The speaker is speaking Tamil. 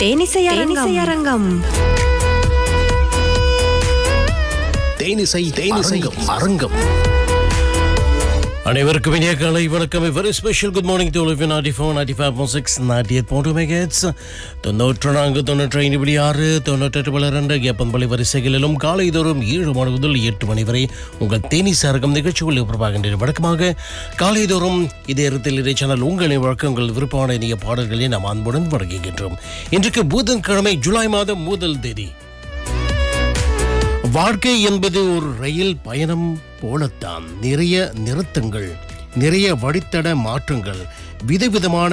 தேனிசை அரங்கம் தேனிசை தேனிசை அரங்கம் அனைவருக்கும் இனிய காலை வணக்கம் very special good morning to live ninety four ninety five point six ninety eight point megahertz தொண்ணூற்று நான்கு தொண்ணூற்றி ஐந்து புள்ளி ஆறு தொண்ணூற்றெட்டு புள்ளி ரெண்டு எப்பன்பள்ளி வரிசைகளிலும் காலை தோறும் ஏழு மணி முதல் எட்டு மணி வரை உங்கள் தேனி சரகம் நிகழ்ச்சிகள் ஒளிபரப்பாகின்ற வழக்கமாக காலை தோறும் இதே இடத்தில் இதை சேனல் உங்களின் வழக்கங்கள் விருப்பமான இனிய பாடல்களை நாம் அன்புடன் வழங்குகின்றோம் இன்றைக்கு புதன்கிழமை ஜூலை மாதம் முதல் தேதி வாழ்க்கை என்பது ஒரு ரயில் பயணம் போலத்தான் நிறைய நிறுத்தங்கள் நிறைய வழித்தட மாற்றங்கள் விதவிதமான